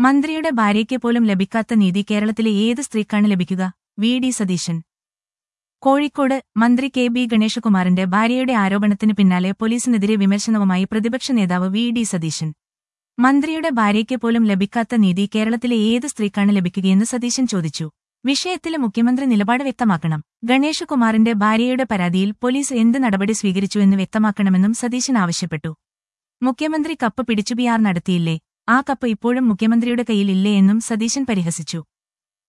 മന്ത്രിയുടെ ഭാര്യയ്ക്ക് പോലും ലഭിക്കാത്ത നീതി കേരളത്തിലെ ഏത് സ്ത്രീക്കാണ് ലഭിക്കുക വി ഡി സതീശൻ കോഴിക്കോട് മന്ത്രി കെ ബി ഗണേശകുമാറിന്റെ ഭാര്യയുടെ ആരോപണത്തിന് പിന്നാലെ പോലീസിനെതിരെ വിമർശനവുമായി പ്രതിപക്ഷ നേതാവ് വി ഡി സതീശൻ മന്ത്രിയുടെ ഭാര്യയ്ക്ക് പോലും ലഭിക്കാത്ത നീതി കേരളത്തിലെ ഏത് സ്ത്രീക്കാണ് ലഭിക്കുകയെന്ന് സതീശൻ ചോദിച്ചു വിഷയത്തിൽ മുഖ്യമന്ത്രി നിലപാട് വ്യക്തമാക്കണം ഗണേശകുമാറിന്റെ ഭാര്യയുടെ പരാതിയിൽ പോലീസ് എന്ത് നടപടി സ്വീകരിച്ചുവെന്ന് വ്യക്തമാക്കണമെന്നും സതീശൻ ആവശ്യപ്പെട്ടു മുഖ്യമന്ത്രി കപ്പ് പിടിച്ചു പിആർ നടത്തിയില്ലേ ആ കപ്പ് ഇപ്പോഴും മുഖ്യമന്ത്രിയുടെ കയ്യിൽ ഇല്ലേ എന്നും സതീശൻ പരിഹസിച്ചു